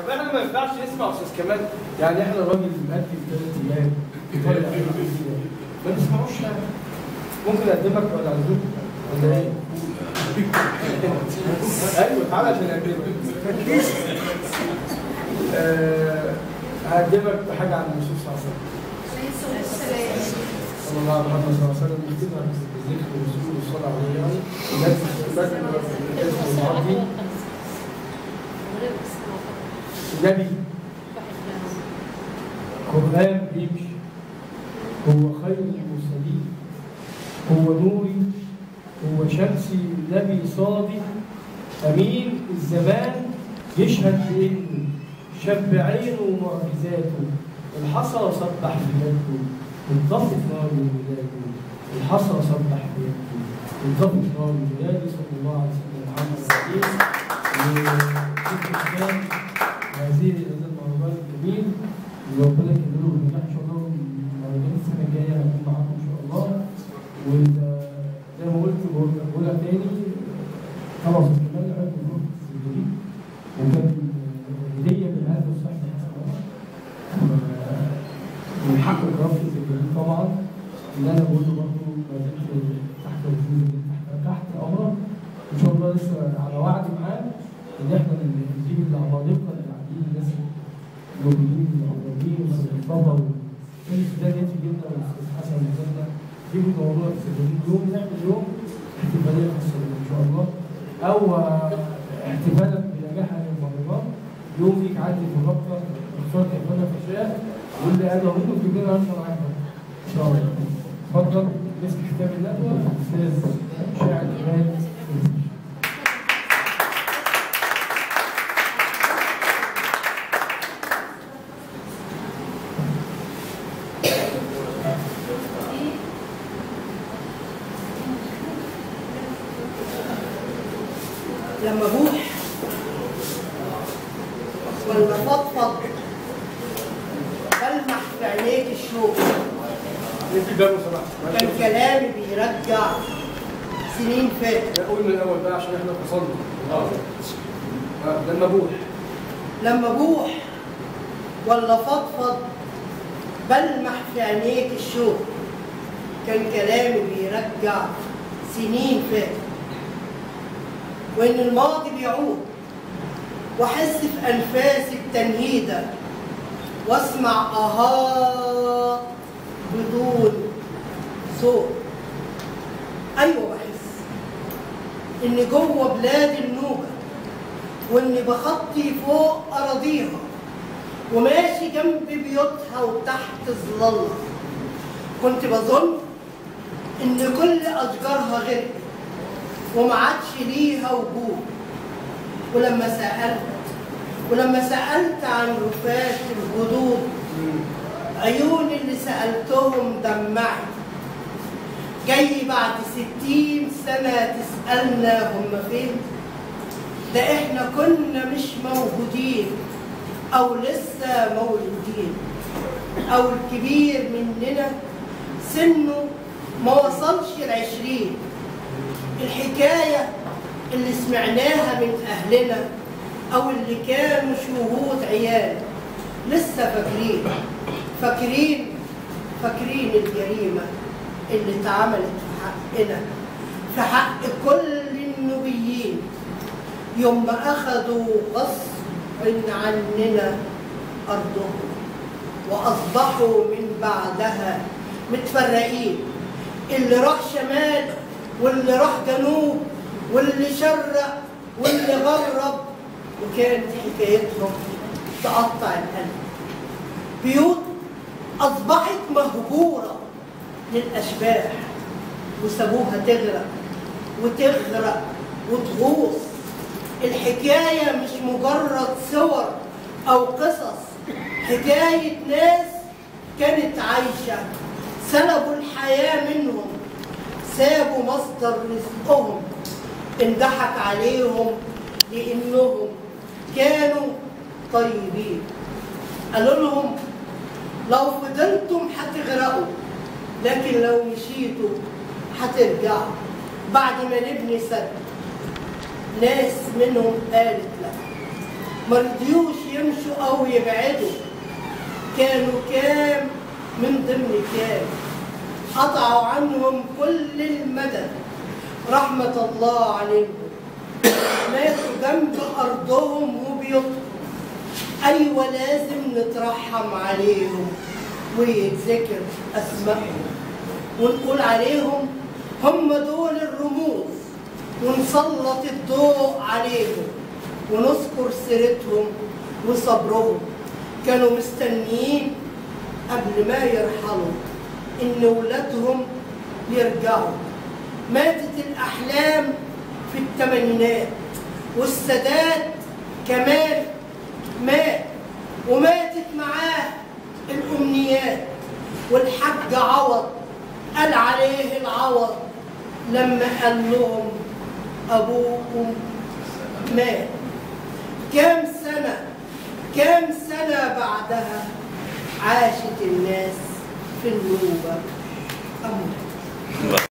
طب احنا ما ينفعش نسمع استاذ كمال يعني احنا راجل مادي في ثلاث ايام بيطلع ما نسمعوش يعني ممكن اقدمك ولا اعزمك ولا ايه؟ ايوه تعالى عشان اقدمك آه، هقدمك بحاجه عن الرسول صلى الله عليه وسلم صلى الله عليه محمد صلى الله عليه وسلم نختمها بذكر الرسول والصلاه عليه يعني بس بس الاسم المعدي النبي قرآن بيمشي هو خير المرسلين هو نوري هو شمسي نبي صادق أمين الزمان يشهد بإنه شب عينه ومعجزاته الحصى سبح في يده انطفت نار من ولاده الحصى سبح في يده انطفت نار من ولاده صلى الله عليه وسلم محمد الرسول وشكرا هذه هذا المهرجان الجميل اللي ربنا يكمله بالنجاح ان شاء الله المهرجان السنه الجايه هكون معاكم ان شاء الله وزي ما قلت بقول- بقولها تاني طبعا استاذ كمال عرف الروح السجلي وكان هديه من هذا الصحن من حق الرب السجلي طبعا اللي انا بقوله برضه ما زلت تحت وجود تحت تحت امرك ان شاء الله لسه على وعد معاه ان احنا نجيب العمالقه اللي قاعدين الناس الموجودين المعروضين والاستاذ مصطفى وكل السودان ياتي جدا والاستاذ حسن وزلنا جيبوا الموضوع السودانيين يوم نعمل يوم احتفاليه خاصه بيه ان شاء الله او آه، احتفالا بنجاح هذا المهرجان يوم ليك عندي في الرابطه اختار احتفالنا في الشارع واللي قاعد ممكن تجيب لنا عشان معاك ان شاء الله اتفضل مسك كتاب الندوه استاذ شاعر جمال لما بوح ولا فضفض بلمح في عينيك الشوق انت الباب لو سمحت كان كلامي بيرجع سنين فاتت قول من الاول بقى عشان احنا اتصلنا اه آه، لما بوح لما بوح ولا فضفض بلمح في عينيك الشوق كان كلامي بيرجع سنين فاتت وإن الماضي بيعود وأحس في أنفاسي بتنهيدة وأسمع آهات بدون صوت أيوة بحس إني جوه بلاد النوبة وإني بخطي فوق أراضيها وماشي جنب بيوتها وتحت ظلالها كنت بظن إن كل أشجارها غرقت وما عادش ليها وجود ولما سألت ولما سألت عن رفات الجدود عيوني اللي سألتهم دمعت جاي بعد ستين سنة تسألنا هم فين ده احنا كنا مش موجودين او لسه مولودين او الكبير مننا سنه ما وصلش العشرين الحكاية اللي سمعناها من أهلنا أو اللي كانوا شهود عيال لسه فاكرين فاكرين فاكرين الجريمة اللي اتعملت في حقنا في حق كل النبيين يوم ما أخذوا غصب عننا أرضهم وأصبحوا من بعدها متفرقين اللي راح شمال واللي راح جنوب واللي شرق واللي غرب وكانت حكايتهم تقطع القلب بيوت أصبحت مهجورة للأشباح وسابوها تغرق وتغرق وتغوص الحكاية مش مجرد صور أو قصص حكاية ناس كانت عايشة سلبوا الحياة منهم سابوا مصدر رزقهم انضحك عليهم لانهم كانوا طيبين قالوا لهم لو فضلتم هتغرقوا لكن لو مشيتوا هترجعوا بعد ما نبني سد ناس منهم قالت لا مرضيوش يمشوا أو يبعدوا كانوا كام من ضمن كام قطعوا عنهم كل المدى رحمة الله عليهم ماتوا جنب أرضهم وبيوتهم أيوة لازم نترحم عليهم ويتذكر أسمائهم ونقول عليهم هم دول الرموز ونسلط الضوء عليهم ونذكر سيرتهم وصبرهم كانوا مستنيين قبل ما يرحلوا إن ولادهم يرجعوا ماتت الأحلام في الثمانينات والسادات كمان مات وماتت معاه الأمنيات والحاج عوض قال عليه العوض لما قال لهم أبوكم مات كام سنة كام سنة بعدها عاشت الناس في النوبة أموات